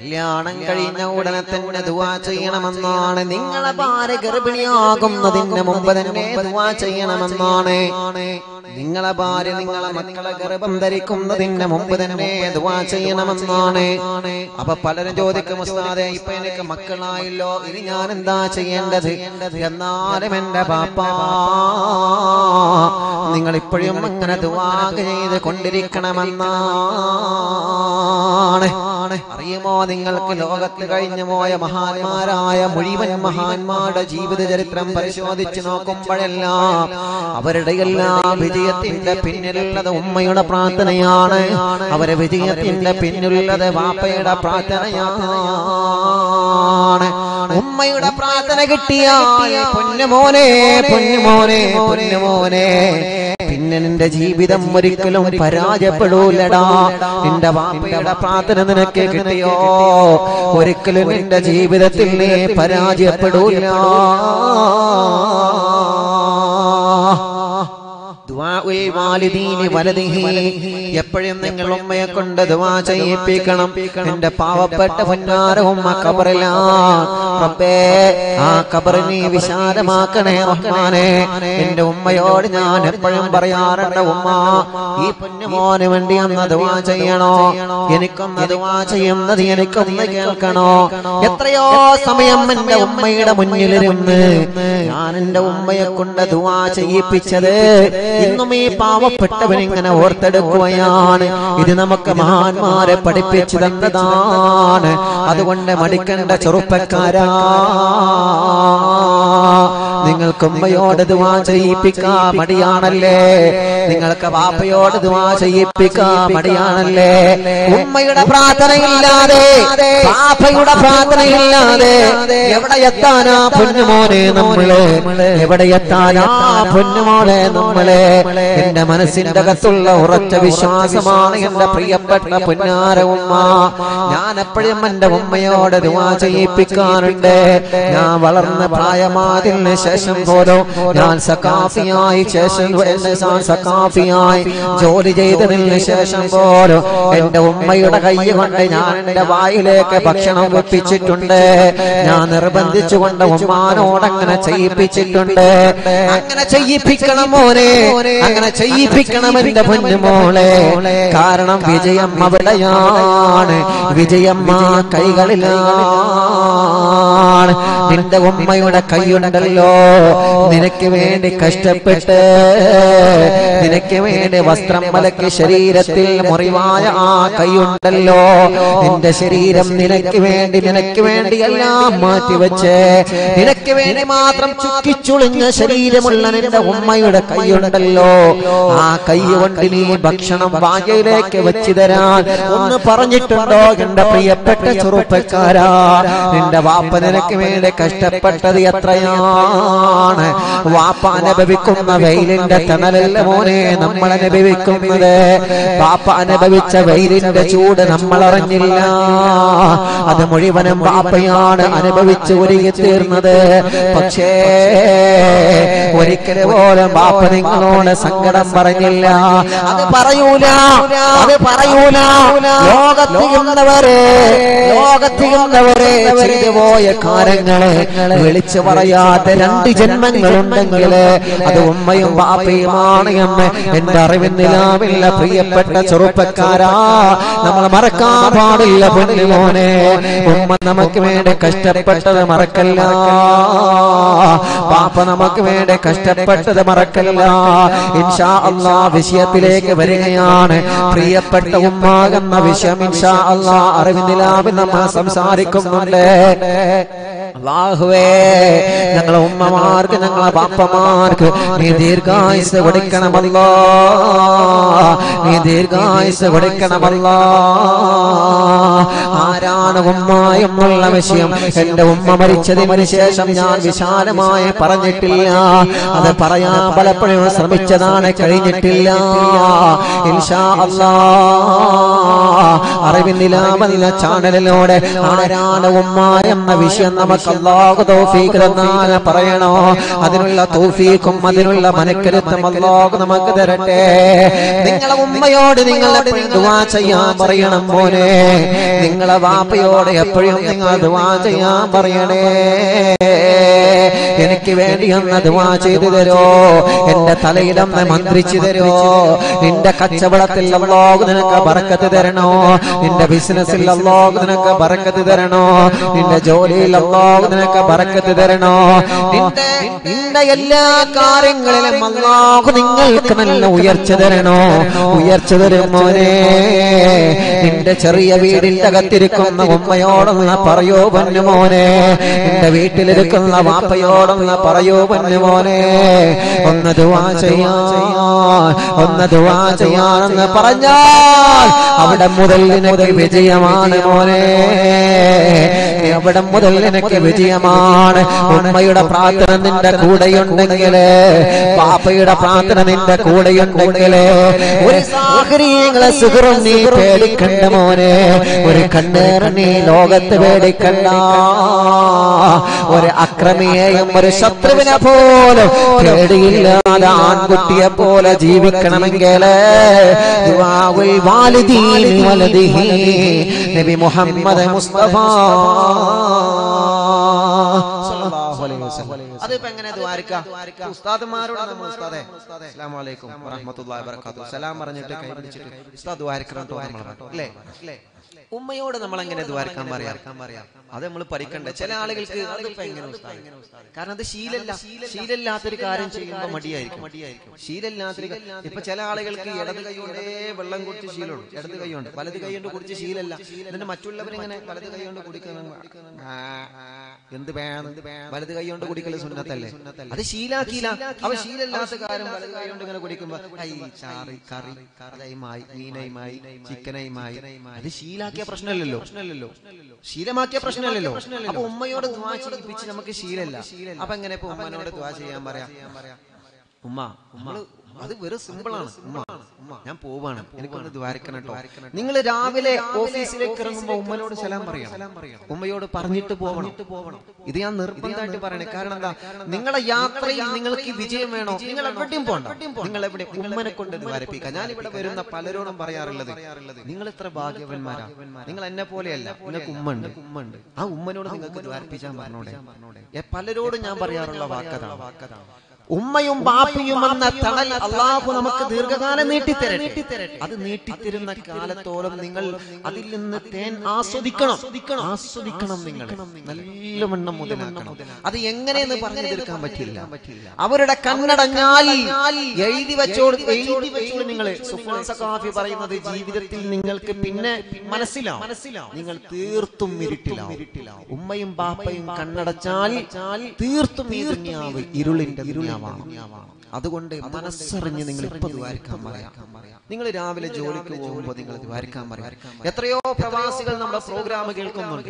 കല്യാണം കഴിഞ്ഞ ഉടനെ തന്നെ ദുവാ ചെയ്യണമെന്നാണ് നിങ്ങളെ ഭാര്യ ഗർഭിണിയാകുന്നതിന് മുമ്പ് തന്നെ ദുവാ ചെയ്യണമെന്നാണ് നിങ്ങളെ ഭാര്യ നിങ്ങളെ മക്കളെ ഗർഭം ധരിക്കുന്നതിന് മുമ്പ് തന്നെ ദുവാ ചെയ്യണമെന്നാണ് അപ്പൊ പലരും ചോദിക്കും ഉസ്താദെ ഇപ്പൊ എനിക്ക് മക്കളായല്ലോ ഇനി ഞാൻ എന്താ ചെയ്യേണ്ടത് എന്നാലും എന്റെ പാപ്പ നിങ്ങൾ ഇപ്പോഴും അങ്ങനെ ദുവാ ചെയ്ത് കൊണ്ടിരിക്കണമെന്നാണ് അറിയുമോ നിങ്ങൾക്ക് ലോകത്ത് കഴിഞ്ഞു പോയ മഹാന്മാരായ മുഴുവൻ മഹാന്മാരുടെ ജീവിത ചരിത്രം പരിശോധിച്ച് നോക്കുമ്പോഴെല്ലാം അവരുടെ എല്ലാം വിജയത്തിന്റെ പിന്നിലുള്ളത് ഉമ്മയുടെ പ്രാർത്ഥനയാണ് അവരെ വിജയത്തിന്റെ പിന്നിലുള്ളത് വാപ്പയുടെ പ്രാർത്ഥനയാണ് ഉമ്മയുടെ പ്രാർത്ഥന കിട്ടിയാൽ പൊന്നുമോനെ പൊന്നുമോനെ പൊന്നുമോനെ പിന്നെ നിന്റെ ജീവിതം ഒരിക്കലും പരാജയപ്പെടൂലടാ നിന്റെ വാപ്പയുടെ പ്രാർത്ഥന നിനക്ക് കിട്ടിയോ ഒരിക്കലും നിന്റെ ജീവിതത്തിൽ നീ പരാജയപ്പെടൂല ദുആഉൽ വാലിദീനി വലദിഹി എപ്പോഴും നിങ്ങൾ ഉമ്മയെ കൊണ്ട് ദുആ ചെയ്യിപ്പിക്കണം എന്റെ പാവപ്പെട്ട പൊന്നാര ഉമ്മ കബറിലാ റബ്ബേ ആ കബർ നീ വിശാലമാക്കണേ റഹ്മാനെ എന്റെ ഉമ്മയോട് ഞാൻ എപ്പോഴും പറയാറുണ്ട് ഉമ്മ ഈ പൊന്നുമോന് വേണ്ടി ഒന്ന് ദുആ ചെയ്യണോ എനിക്കൊന്ന് ദുആ ചെയ്യുന്നത് എനിക്കൊന്ന് കേൾക്കണോ എത്രയോ സമയം എന്റെ ഉമ്മയുടെ മുന്നിലിരുന്ന് ഞാൻ എന്റെ ഉമ്മയെ കൊണ്ട് ദുആ ചെയ്യിപ്പിച്ചത് ഇന്നും ഈ പാവപ്പെട്ടവൻ ഇങ്ങനെ ഓർത്തെടുക്കുകയാണ് ഇത് നമുക്ക് മഹാന്മാരെ പഠിപ്പിച്ചു തന്നതാണ് അതുകൊണ്ട് മടിക്കേണ്ട ചെറുപ്പക്കാരാ നിങ്ങൾക്ക് ഉമ്മയോട് ദുവാ ചെയ്യിപ്പിക്കാ മടിയാണല്ലേ നിങ്ങൾക്ക് വാപ്പയോട് ദുവാ ചെയ്യിപ്പിക്കാ മടിയാണല്ലേ ഉമ്മയുടെ പ്രാർത്ഥനയില്ലാതെ പാപ്പയുടെ പ്രാർത്ഥനയില്ലാതെ എവിടെ എത്താനാ പൊന്നുമോനെ നമ്മള് എവിടെ എത്താനാ പൊന്നുമോനെ നമ്മളെ എന്റെ മനസ്സിന്റെ അകത്തുള്ള ഉറച്ച വിശ്വാസമാണ് എന്റെ പ്രിയപ്പെട്ട പൊന്നാര ഉമ്മ ഞാൻ എപ്പോഴും എന്റെ ഉമ്മയോട് ദുവാ ചെയ്യിപ്പിക്കാറുണ്ട് ഞാൻ വളർന്ന പ്രായമാതിന് ശേഷം പോലും ഞാൻ സക്കാഫിയായി ശേഷം എന്നെ സാ- സക്കാഫിയായി ജോലി ചെയ്തതിന് ശേഷം പോലും എന്റെ ഉമ്മയുടെ കൈ കൊണ്ട് ഞാൻ എന്റെ വായിലേക്ക് ഭക്ഷണം വെപ്പിച്ചിട്ടുണ്ട് ഞാൻ നിർബന്ധിച്ചുകൊണ്ട് ഉമ്മാനോട് അങ്ങനെ ചെയ്യിപ്പിച്ചിട്ടുണ്ട് അങ്ങനെ ചെയ്യിപ്പിക്കണം മോനെ അങ്ങനെ ചെയ്യിപ്പിക്കണം എന്റെ പൊന്നുമോളെ കാരണം വിജയം അവിടെയാണ് വിജയം ആ കൈകളിലാണ് നിന്റെ ഉമ്മയുടെ കൈയുണ്ടല്ലോ നിനക്ക് വേണ്ടി കഷ്ടപ്പെട്ട് നിനക്ക് വേണ്ടി വസ്ത്രം മലക്കി ശരീരത്തിൽ മുറിവായ ആ കൈയുണ്ടല്ലോ നിന്റെ ശരീരം നിനക്ക് വേണ്ടി നിനക്ക് വേണ്ടി എല്ലാം മാറ്റിവെച്ച് നിനക്ക് വേണ്ടി മാത്രം ചുക്കിച്ചുളിഞ്ഞ ശരീരമുള്ള നിന്റെ ഉമ്മയുടെ കൈയുണ്ടല്ലോ ആ കൈ കൊണ്ട് നീ ഭക്ഷണം വായയിലേക്ക് വെച്ചു തരാൻ ഒന്ന് പറഞ്ഞിട്ടുണ്ടോ എന്റെ പ്രിയപ്പെട്ട ചെറുപ്പക്കാരാ നിന്റെ വാപ്പ നിനക്ക് വേണ്ടി കഷ്ടപ്പെട്ടത് എത്രയാണ് വാപ്പ അനുഭവിക്കുന്ന വെയിലിന്റെ തണലല്ല മോനെ നമ്മൾ അനുഭവിക്കുന്നത് വാപ്പ അനുഭവിച്ച വെയിലിന്റെ ചൂട് നമ്മൾ അറിഞ്ഞില്ല അത് മുഴുവനും വാപ്പയാണ് അനുഭവിച്ച് ഒരുങ്ങി തീർന്നത് പക്ഷേ ഒരിക്കലും പോലും ബാപ്പ നിങ്ങളോട് സങ്കടം പറഞ്ഞില്ല അത് പറയൂല അത് പറയൂല ലോകത്തിയുന്നവരെ ലോകത്തിയുന്നവരെ ചെയ്തു പോയ കാര്യങ്ങളെ വിളിച്ചു പറയാത്ത രണ്ട് ജന്മങ്ങളുണ്ടെങ്കിൽ അത് ഉമ്മയും ബാപ്പയുമാണ് എന്ന് എന്റെ അറിവിന്നിലാവില്ല പ്രിയപ്പെട്ട ചെറുപ്പക്കാരാ നമ്മൾ മറക്കാൻ പാടില്ല പൊന്നുമോനെ ഉമ്മ നമുക്ക് വേണ്ടി കഷ്ടപ്പെട്ടത് മറക്കല്ല പാപ്പ നമുക്ക് വേണ്ടി കഷ്ടപ്പെട്ടത് മറക്കല്ല ഇൻഷാ അള്ളാ വിഷയത്തിലേക്ക് വരികയാണ് പ്രിയപ്പെട്ട ഉമ്മ എന്ന വിഷയം ഇൻഷാ അള്ളാ അറിവിന്ദിലാവിൽ നമ്മൾ സംസാരിക്കുന്നുണ്ട് അള്ളാഹുവേ ഞങ്ങളെ ഉമ്മമാർക്ക് ഞങ്ങളെ പാപ്പമാർക്ക് നീ ദീർഘായുസ് കൊടുക്കണമല്ലോ നീ ദീർഘായുസ് കൊടുക്കണമല്ലോ ആരാണ് ഉമ്മ എന്നുള്ള വിഷയം എന്റെ ഉമ്മ മരിച്ചതിന് ശേഷം ഞാൻ വിശാലമായി പറഞ്ഞിട്ടില്ല അത് പറയാൻ പലപ്പോഴും ശ്രമിച്ചതാണ് കഴിഞ്ഞിട്ടില്ല ഇൻഷാ അല്ലാ അറിവിന്നിലാമെന്ന ചാനലിലൂടെ ആരാണ് ഉമ്മ എന്ന വിഷയം നമുക്ക് നമുക്ക് അല്ലാഹു തൗഫീഖ് തന്നാൽ പറയണോ അതിനുള്ള തൗഫീഖും അതിനുള്ള മനക്കരുത്തും അല്ലാഹു നമുക്ക് തരട്ടെ നിങ്ങളെ ഉമ്മയോട് നിങ്ങൾ എപ്പോഴും ദുആ ചെയ്യാൻ പറയണം മോനെ നിങ്ങളെ വാപ്പയോട് എപ്പോഴും നിങ്ങൾ ദുആ ചെയ്യാൻ പറയണേ എനിക്ക് വേണ്ടി ഒന്ന് ദുആ ചെയ്തു തരോ എന്റെ തലയിലൊന്ന് മന്ത്രിച്ചു തരോ നിന്റെ കച്ചവടത്തിൽ അല്ലാഹു നിനക്ക് ബറക്കത്ത് തരണോ നിന്റെ ബിസിനസ്സിൽ അല്ലാഹു നിനക്ക് ബറക്കത്ത് തരണോ നിന്റെ ജോലിയിൽ അല്ലാഹു നിനക്ക് ബറക്കത്ത് തരണോ നിന്റെ നിന്റെ എല്ലാ കാര്യങ്ങളിലും അല്ലാഹു നിങ്ങൾക്ക് നല്ല ഉയർച്ച തരണോ ഉയർച്ച തരും മോനെ നിന്റെ ചെറിയ വീടിന്റെ അകത്തിരിക്കുന്ന ഉമ്മയോടൊന്ന് പറയോ പൊന്നു മോനെ നിന്റെ വീട്ടിലിരിക്കുന്ന വാപ്പയോടൊന്ന് പറയോ പൊന്നു മോനെ ഒന്ന് ദുവാ ചെയ്യാൻ ഒന്ന് ദുവാ ചെയ്യാനെന്ന് പറഞ്ഞാൽ അവിടെ മുതൽ നിനക്ക് വിജയമാണ് മോനെ അവിടെ മുതൽ നിനക്ക് വിജയമാണ് ഉമ്മയുടെ പ്രാർത്ഥന നിന്റെ കൂടെയുണ്ടെങ്കിൽ പാപ്പയുടെ പ്രാർത്ഥന നിന്റെ കൂടെയുണ്ടെങ്കിൽ ഒരു സാഹചര്യങ്ങളെ സുഖറും നീ പേടിക്കണ്ട മോനെ ഒരു കണ്ണേറ് നീ ലോകത്ത് പേടിക്കണ്ട ഒരു അക്രമിയെയും ഒരു ശത്രുവിനെ പോലും പേടിയില്ലാതെ ആൺകുട്ടിയെ പോലെ ജീവിക്കണമെങ്കിൽ ദുആഉൽ വാലിദീൻ വലദിഹി നബി മുഹമ്മദ് മുസ്തഫ സല്ലല്ലാഹു അലൈഹി വസല്ലം അതിപ്പോ എങ്ങനെ ദ്വാരിക്കാം ഉസ്താദുമാരോട് നമ്മൾ ഉസ്താദേ അസ്സലാമു അലൈക്കും വറഹ്മത്തുള്ളാഹി വബറകാതുഹു സലാം പറഞ്ഞിട്ട് കൈ പിടിച്ചിട്ട് ഉസ്താദ് ദ്വാരിക്കണം എന്ന് നമ്മൾ പറഞ്ഞു അല്ലേ അല്ലേ ഉമ്മയോട് നമ്മൾ എങ്ങനെ ദ്വാരക്കാൻ പറയാം അത് നമ്മൾ പഠിക്കണ്ടേ ചില ആളുകൾക്ക് അതിപ്പോ എങ്ങനെ ഉസ്താദ്? കാരണം അത് ശീലല്ല ശീലമില്ലാത്തൊരു കാര്യം ചെയ്യുമ്പോൾ മടിയായിരിക്കും മടിയായിരിക്കും ശീലമില്ലാത്തൊരു കാ- ഇപ്പൊ ചില ആളുകൾക്ക് ഇടത് കൈ കൊണ്ടേ വെള്ളം കുടിച്ച് ശീലമുള്ളൂ ഇടത് കൈ കൊണ്ട് വലത് കൈ കൊണ്ട് കുടിച്ച് ശീലല്ല എന്നിട്ട് മറ്റുള്ളവരിങ്ങനെ വലത് കൈ കൊണ്ട് കുടിക്കുന്ന ആ, എന്ത് വേണം വലത് കൈ കൊണ്ട് കുടിക്കല് സുന്നത്തല്ലേ അത് ശീലാക്കിയില്ല അവ ശീലമില്ലാത്ത കാര്യം വലത് കൈ കൊണ്ട് ഇങ്ങനെ കുടിക്കുമ്പോ ഐ ചാറി കറി കറിയുമായി മീനയുമായി ചിക്കനയുമായി അത് ശീലാക്കിയ പ്രശ്നമല്ലല്ലോ പ്രശ്നമല്ലല്ലോ ശീലമാക്കിയ പ്രശ്നമല്ലല്ലോ അപ്പൊ ഉമ്മയോട് ദ്വാ ചെയ്യിപ്പിച്ച് നമുക്ക് ശീലല്ല അപ്പൊ എങ്ങനെ ഇപ്പൊ ഉമ്മനോട് ദ്വാ ചെയ്യാൻ പറയാം ഉമ്മ നമ്മള് അത് വെറും സിമ്പിൾ ആണ് ഉമ്മ ഉമ്മ ഞാൻ പോവാണ് എനിക്കൊന്ന് ദ്വാരക്കണം കേട്ടോ നിങ്ങൾ രാവിലെ ഓഫീസിലേക്ക് ഇറങ്ങുമ്പോ ഉമ്മനോട് സലാം പറയണം ഉമ്മയോട് പറഞ്ഞിട്ട് പോവണം ഇത് ഞാൻ നിർബന്ധമായിട്ട് പറയണേ കാരണം എന്താ നിങ്ങളെ യാത്രയിൽ നിങ്ങൾക്ക് ഈ വിജയം വേണോ നിങ്ങൾ എവിടെയും പോകണ്ട നിങ്ങൾ എവിടെ ഉമ്മനെ കൊണ്ട് ദ്വാരപ്പിക്കുക ഞാൻ ഇവിടെ വരുന്ന പലരോടും പറയാറുള്ളത് നിങ്ങൾ എത്ര ഭാഗ്യവന്മാരാ നിങ്ങൾ എന്നെ പോലെയല്ല നിങ്ങൾക്ക് ഉമ്മ ഉണ്ട് ഉമ്മ ഉണ്ട് ആ ഉമ്മനോട് നിങ്ങൾക്ക് ദ്വാരപ്പിച്ചാൻ പറഞ്ഞോടെ ഏ, പലരോടും ഞാൻ പറയാറുള്ള വാക്കതാണ് വാക്കതാണ് ഉമ്മയും ബാപ്പയും എന്ന തണൽ അള്ളാഹു നമുക്ക് ദീർഘകാലം നീട്ടിത്തരട്ടെ അത് നീട്ടിത്തരുന്ന കാലത്തോളം നിങ്ങൾ അതിൽ നിന്ന് തേൻ ആസ്വദിക്കണം ആസ്വദിക്കണം നിങ്ങൾ നല്ല വണ്ണം മുതലാക്കണം അത് എങ്ങനെയെന്ന് പറഞ്ഞു തീർക്കാൻ പറ്റില്ല അവരുടെ കണ്ണടഞ്ഞാൽ എഴുതി വെച്ചോട് എഴുതി വെച്ചോട് നിങ്ങൾ സുഫാൻ സഖാഫി പറയുന്നത് ജീവിതത്തിൽ നിങ്ങൾക്ക് പിന്നെ മനസ്സിലാവും മനസ്സിലാവും നിങ്ങൾ തീർത്തും ഇരുട്ടിലാവും ഉമ്മയും ബാപ്പയും കണ്ണടച്ചാൽ തീർത്തും ഈ ദുനിയാവ് ഇരുളിന്റെ ദുനിയാവാണ് അതുകൊണ്ട് മനസ്സറിഞ്ഞ് നിങ്ങൾ ഇപ്പൊ ദ്വാരിക്കാൻ പറയാം നിങ്ങൾ രാവിലെ ജോലിക്ക് പോകുമ്പോൾ നിങ്ങൾ ദ്വാരിക്കാൻ പറയാം എത്രയോ പ്രവാസികൾ നമ്മുടെ പ്രോഗ്രാം കേൾക്കുന്നുണ്ട്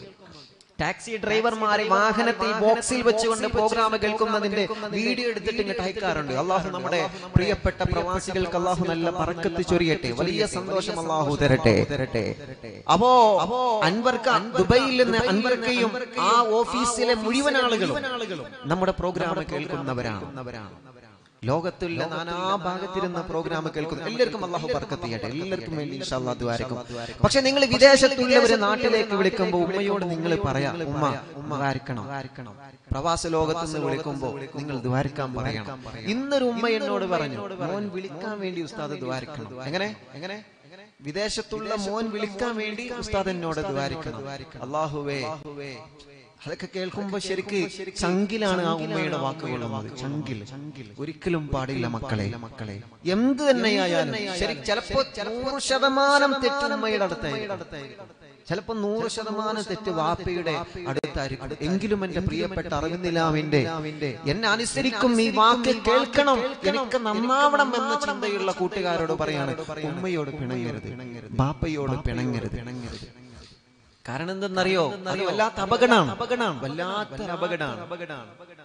ടാക്സി ഡ്രൈവർമാരെ വാഹനത്തിൽ ബോക്സിൽ വെച്ചുകൊണ്ട് പ്രോഗ്രാം കേൾക്കുന്നതിന്റെ വീഡിയോ എടുത്തിട്ട് ഇങ്ങോട്ട് അയക്കാറുണ്ട് അള്ളാഹു നമ്മുടെ പ്രിയപ്പെട്ട പ്രവാസികൾക്ക് അള്ളാഹു നല്ല പറക്കത്ത് ചൊരിയട്ടെ വലിയ സന്തോഷം അള്ളാഹു തരട്ടെ തരട്ടെ അപ്പോ അൻവർക്ക് ദുബൈയിൽ നിന്ന് അൻവർക്കയും ആ ഓഫീസിലെ മുഴുവൻ ആളുകളും നമ്മുടെ പ്രോഗ്രാം കേൾക്കുന്നവരാണ് ലോകത്തുള്ള നാനാ ഭാഗത്തിരുന്ന പ്രോഗ്രാം കേൾക്കുന്നു എല്ലാവർക്കും അള്ളാഹു ബർക്കത്ത് ചെയ്യട്ടെ എല്ലാവർക്കും വേണ്ടി ഇൻഷാ അല്ലാഹ് ദ്വാരക്കും പക്ഷെ നിങ്ങൾ വിദേശത്തുള്ളവരെ നാട്ടിലേക്ക് വിളിക്കുമ്പോൾ ഉമ്മയോട് നിങ്ങൾ പറയാം ഉമ്മ ദ്വാരിക്കണം പ്രവാസ ലോകത്ത് നിന്ന് വിളിക്കുമ്പോൾ നിങ്ങൾ ദ്വാരിക്കാൻ പറയണം ഇന്നൊരു ഉമ്മ എന്നോട് പറഞ്ഞു മോൻ വിളിക്കാൻ വേണ്ടി ഉസ്താദ് ദ്വാരിക്കണം എങ്ങനെ എങ്ങനെ വിദേശത്തുള്ള മോൻ വിളിക്കാൻ വേണ്ടി ഉസ്താദ് എന്നോട് ദ്വാരിക്കണം അള്ളാഹുവേ അതൊക്കെ കേൾക്കുമ്പോ ശരിക്ക് ചങ്കിലാണ് ആ ഉമ്മയുടെ വാക്കുകളുള്ളത് ചങ്കിൽ ഒരിക്കലും പാടില്ല മക്കളെ മക്കളെ എന്ത് തന്നെയായാലും ശരി ചിലപ്പോ നൂറ് ശതമാനം തെറ്റ് ഉമ്മയുടെ അടുത്തായിരിക്കും ചിലപ്പോ നൂറ് ശതമാനം തെറ്റ് വാപ്പയുടെ അടുത്തായിരിക്കും എങ്കിലും എന്റെ പ്രിയപ്പെട്ട അറിവിന്ദിലാവിന്റെ എന്നെ അനുസരിക്കും ഈ വാക്ക് കേൾക്കണം എനിക്ക് നന്നാവണം എന്ന ചിന്തയുള്ള കൂട്ടുകാരോട് പറയാണ് ഉമ്മയോട് പിണങ്ങരുത് ബാപ്പയോട് പിണങ്ങരുത് പിണങ്ങരുത് കാരണം എന്തെന്നറിയോ അത് വല്ലാത്ത അപകടമാണ് അപകടമാണ് വല്ലാത്ത അപകടമാണ്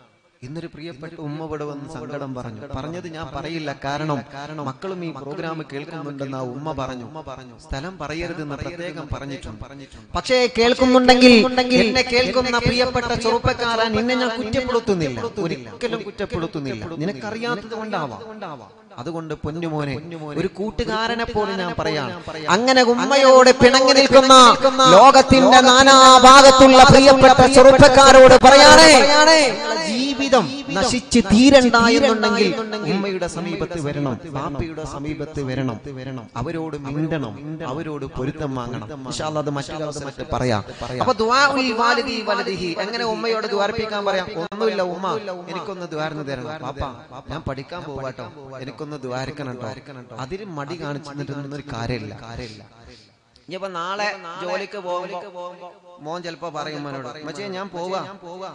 ഇന്നൊരു പ്രിയപ്പെട്ട ഉമ്മ ഇവിടെ വന്ന് സങ്കടം പറഞ്ഞു പറഞ്ഞത് ഞാൻ പറയില്ല കാരണം കാരണം മക്കളും ഈ പ്രോഗ്രാം കേൾക്കുന്നുണ്ടെന്ന് ആ ഉമ്മ പറഞ്ഞു ഉമ്മ പറഞ്ഞു സ്ഥലം പറയരുതെന്ന് പ്രത്യേകം പറഞ്ഞിട്ടുണ്ട് പറഞ്ഞിട്ടുണ്ട് പക്ഷേ കേൾക്കുന്നുണ്ടെങ്കിൽ എന്നെ കേൾക്കുന്ന പ്രിയപ്പെട്ട ചെറുപ്പക്കാരൻ നിന്നെ ഞാൻ കുറ്റപ്പെടുത്തുന്നില്ല ഒരിക്കലും കുറ്റപ്പെടുത്തുന്നില്ല നിനക്കറിയാത്തത് കൊണ്ടാവാം അതുകൊണ്ട് പൊന്നുമോനെ ഒരു കൂട്ടുകാരനെ പോലെ ഞാൻ പറയാം അങ്ങനെ ഉമ്മയോട് പിണങ്ങി നിൽക്കുന്ന ലോകത്തിന്റെ നാനാഭാഗത്തുള്ള പ്രിയപ്പെട്ട ചെറുപ്പക്കാരോട് പറയാനേ ജീവിതം നശിച്ച് തീരണ്ട എന്നുണ്ടെങ്കിൽ ഉമ്മയുടെ സമീപത്ത് വരണം പാപ്പയുടെ സമീപത്ത് വരണം വരണം അവരോട് മിണ്ടണം അവരോട് പൊരുത്തം വാങ്ങണം ഇൻഷാ അല്ലാ അത് മറ്റൊരു അവസരത്തിൽ പറയാം അപ്പൊ ദുആഉൽ വാലിദി വലദിഹി എങ്ങനെ ഉമ്മയോട് ദ്വാരപ്പിക്കാൻ പറയാം ഒന്നുമില്ല ഉമ്മ എനിക്കൊന്ന് ദ്വാരന്ന് തരണം പാപ്പ ഞാൻ പഠിക്കാൻ പോവാട്ടോ എനിക്കൊന്ന് ദ്വാരക്കണം കേട്ടോ അതിന് മടി കാണിച്ചിട്ടൊന്നും ഒരു കാര്യമില്ല കാര്യമില്ല ഇനിയിപ്പോ നാളെ ജോലിക്ക് പോകുമ്പോ മോൻ ചിലപ്പോ പറയും മോനോട് മച്ചേ ഞാൻ പോവാ പോവാ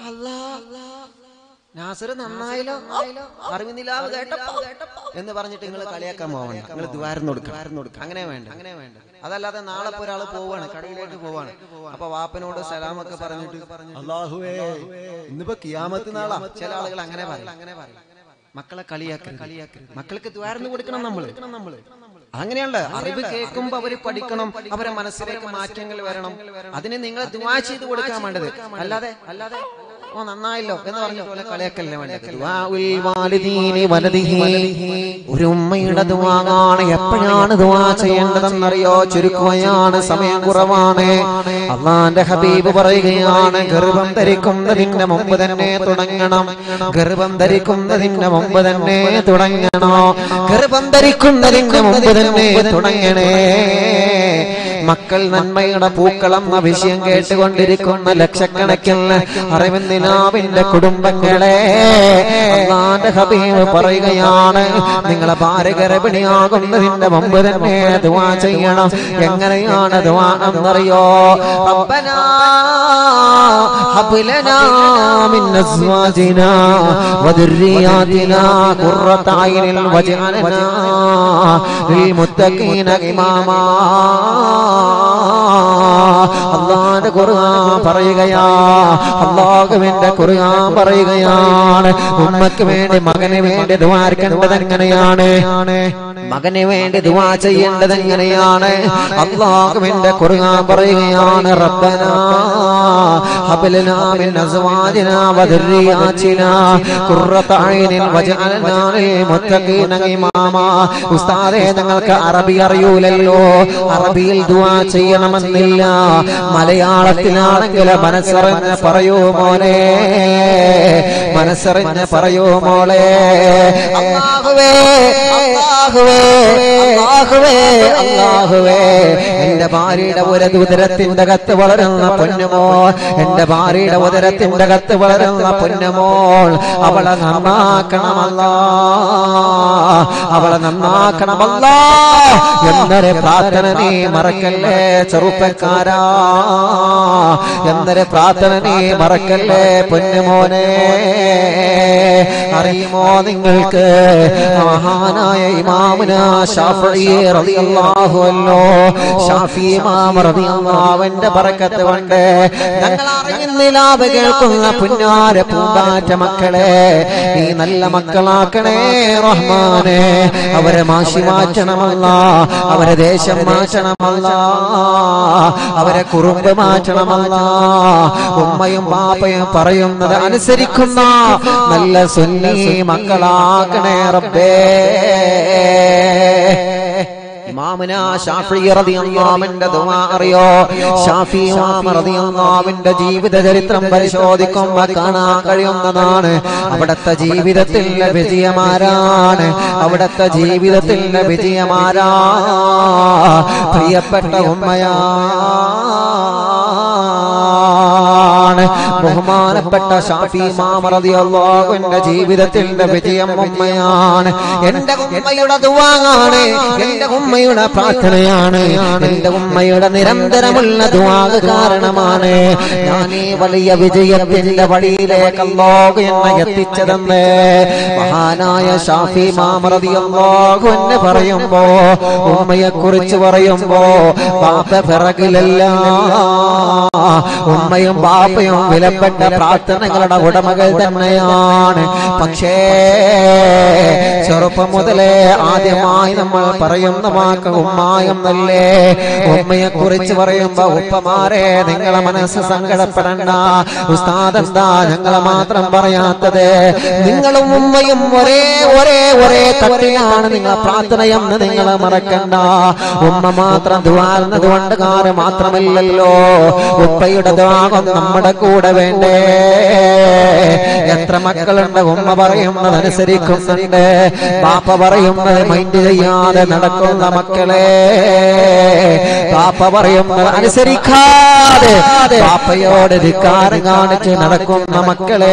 നാസർ നന്നായല്ലോ അറിവിനിലാവ് കേട്ടപ്പോ എന്ന് പറഞ്ഞിട്ട് നിങ്ങൾ കളിയാക്കാൻ പോവണ്ട നിങ്ങൾ ദ്വാരം കൊടുക്കണം അങ്ങനെ വേണ്ട അങ്ങനെ വേണ്ട അതല്ലാതെ നാളെ ഇപ്പൊ ഒരാൾ പോവാണ് കടയിലേക്ക് പോവാണ് അപ്പൊ വാപ്പനോട് സലാമൊക്കെ പറഞ്ഞിട്ട് അള്ളാഹുവേ ഇന്നിപ്പോ കിയാമത്ത് നാളാ ചില ആളുകൾ അങ്ങനെ പറയും അങ്ങനെ പറയും മക്കളെ കളിയാക്കരുത് കളിയാക്കരുത് മക്കൾക്ക് ദ്വാരം കൊടുക്കണം നമ്മള് നമ്മള് അങ്ങനെയല്ല അറിവ് കേൾക്കുമ്പോ അവര് പഠിക്കണം അവരെ മനസ്സിലേക്ക് മാറ്റങ്ങൾ വരണം അതിന് നിങ്ങൾ ദുവാ ചെയ്ത് കൊടുക്കാൻ വേണ്ടത് അല്ലാതെ അല്ലാതെ ഓ നന്നായല്ലോ എന്ന് പറഞ്ഞ പോലെ കളിയാക്കല്ലേ വേണ്ടത് ദുആഉൽ വാലിദീനി വലദിഹി. ഒരു ഉമ്മയുടെ ദുവാണ് എപ്പോഴാണ് ദുവാ ചെയ്യേണ്ടതെന്നറിയോ ചുരുക്കുകയാണ് സമയം കുറവാണ് അള്ളാന്റെ ഹബീബ് പറയുകയാണ് ഗർഭം ധരിക്കുന്നതിന്റെ മുമ്പ് തന്നെ തുടങ്ങണം ഗർഭം ധരിക്കുന്നതിന്റെ മുമ്പ് തന്നെ തുടങ്ങണോ ഗർഭം ധരിക്കുന്നതിന്റെ മുമ്പ് തന്നെ തുടങ്ങണേ മക്കൾ നന്മയുടെ പൂക്കളം എന്ന വിഷയം കേട്ടുകൊണ്ടിരിക്കുന്ന ലക്ഷക്കണക്കിന് അറിവിന്ദിനാവിന്റെ കുടുംബങ്ങളെ അള്ളാന്റെ ഹബീബ് പറയുകയാണ് നിങ്ങളെ ഭാര്യ ഗർഭിണിയാകുന്നതിന്റെ മുമ്പ് തന്നെ ദുവാ ചെയ്യണം എങ്ങനെയാണ് ദുവാ എന്നറിയോ റബ്ബനാ ഹബ് ലനാ മിൻ അസ്വാജിനാ വദുർരിയാതിനാ ഖുർറത അയ്നിൽ വജഅലനാ ലിൽമുത്തഖീന ഇമാമാ അള്ളാന്റെ ഖുർആൻ പറയുകയാ അള്ളാഹുവിന്റെ ഖുർആൻ പറയുകയാണ് ഉമ്മക്ക് വേണ്ടി മകന് വേണ്ടി ദ്വാരിക്കേണ്ടത് എങ്ങനെയാണ് മകന് വേണ്ടി ദുവാ ചെയ്യേണ്ടത് എങ്ങനെയാണ് അള്ളാഹുവിന്റെ ഖുർആൻ പറയുകയാണ് റബ്ബന ഹബലനാ മിൻ അസ്വാജിനാ വദുർരിയാതിനാ ഖുർറത അയ്നിൻ വജഅൽനാ ലിൽ മുത്തഖീന ഇമാമാ ഉസ്താദേ ഞങ്ങൾക്ക് അറബി അറിയൂലല്ലോ അറബിയിൽ ദുആ ചെയ്യണമെന്നില്ല മലയാളത്തിലാണെങ്കിൽ മനസ്സറിഞ്ഞ് പറയൂ മോനെ മനസ്സറിഞ്ഞ് പറയൂ മോളെ അല്ലാഹുവേ അല്ലാഹുവേ അല്ലാഹുവേ അല്ലാഹുവേ എന്റെ ഭാര്യയുടെ ഒരു ഉദരത്തിന്റെ കത്ത് വളരുന്ന പൊന്നുമോൾ എന്റെ ഭാര്യയുടെ ഉദരത്തിന്റെ കത്ത് വളരുന്ന പൊന്നുമോൾ അവളെ നന്നാക്കണമല്ല അവളെ നന്നാക്കണമല്ല എന്നൊരു പ്രാർത്ഥന നീ മറക്കല്ലേ ചെറുപ്പക്കാരാ എന്നൊരു പ്രാർത്ഥന നീ മറക്കല്ലേ പൊന്നുമോനെ അറിയുമോ നിങ്ങൾക്ക് മഹാനായ ഇമാമുന ഷാഫി റളിയല്ലാഹു അല്ലോ ഷാഫി ഇമാം റളിയല്ലാഹുവിന്റെ ബറക്കത്ത് കൊണ്ട് ഞങ്ങൾ അറിയുന്നില്ലാതെ കേൾക്കുന്ന പുന്നാര പൂമ്പാറ്റ മക്കളെ നീ നല്ല മക്കളാക്കണേ റഹ്മാനെ അവരെ മാഷി മാറ്റണമല്ല അവരെ ദേശം മാറ്റണമല്ല അവരെ കുറുമ്പ് മാറ്റണമല്ല ഉമ്മയും പാപ്പയും പറയുന്നത് അനുസരിക്കുന്ന നല്ല സുന്നി മക്കളാക്കണേ റബ്ബേ ഇമാമുന ഷാഫി റളിയല്ലാഹുവിന്റെ ദുആ അറിയോ ഷാഫി ഇമാം റളിയല്ലാഹുവിന്റെ ജീവിത ചരിത്രം പരിശോധിക്കുമ്പോൾ കാണാൻ കഴിയുന്നതാണ് അവിടുത്തെ ജീവിതത്തിലെ വിജയമാരാണ് അവിടുത്തെ ജീവിതത്തിലെ വിജയമാരാ പ്രിയപ്പെട്ട ഉമ്മയാണ് ബഹുമാനപ്പെട്ട ഷാഫി ഇമാം റളിയല്ലാഹുവിന്റെ ജീവിതത്തിന്റെ വിജയം ഉമ്മയാണ് എന്റെ ഉമ്മയുടെ ദുആണ് എന്റെ ഉമ്മയുടെ പ്രാർത്ഥനയാണ് എന്റെ ഉമ്മയുടെ നിരന്തരമുള്ള ദുആ കാരണമാണ് ഞാൻ ഈ വലിയ വിജയത്തിന്റെ വഴിയിലേക്ക് അല്ലാഹു എന്നെ എത്തിച്ചതെന്ന് മഹാനായ ഷാഫി മാമറതിയല്ലാഹു എന്നെ പറയുമ്പോ ഉമ്മയെ കുറിച്ച് പറയുമ്പോ പാപ്പ പിറകിലല്ല ഉമ്മയും പാപ്പയും വില വിലപ്പെട്ട പ്രാർത്ഥനകളുടെ ഉടമകൾ തന്നെയാണ് പക്ഷേ ചെറുപ്പം മുതലേ ആദ്യമായി നമ്മൾ പറയുന്ന വാക്ക് ഉമ്മ എന്നല്ലേ ഉമ്മയെ കുറിച്ച് പറയുമ്പോ ഉപ്പമാരെ നിങ്ങളെ മനസ്സ് സങ്കടപ്പെടണ്ട ഉസ്താദ് എന്താ ഞങ്ങളെ മാത്രം പറയാത്തത് നിങ്ങളും ഉമ്മയും ഒരേ ഒരേ ഒരേ തട്ടിലാണ് നിങ്ങളെ പ്രാർത്ഥനയെന്ന് നിങ്ങൾ മറക്കണ്ട ഉമ്മ മാത്രം ദ്വാരുന്നത് കൊണ്ട് കാര്യം മാത്രമല്ലല്ലോ ഉപ്പയുടെ ദ്വാകം നമ്മുടെ കൂടെ വേണ്ടേ എത്ര മക്കളുണ്ട് ഉമ്മ പറയുന്നത് അനുസരിക്കുന്നുണ്ട് പാപ്പ പറയുന്നത് മൈൻഡ് ചെയ്യാതെ നടക്കുന്ന മക്കളെ പാപ്പ പറയുന്നത് അനുസരിക്കാതെ പാപ്പയോട് ധിക്കാരം കാണിച്ച് നടക്കുന്ന മക്കളെ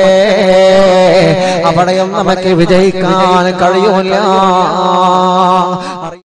അവിടെയും നമുക്ക് വിജയിക്കാൻ കഴിയൂല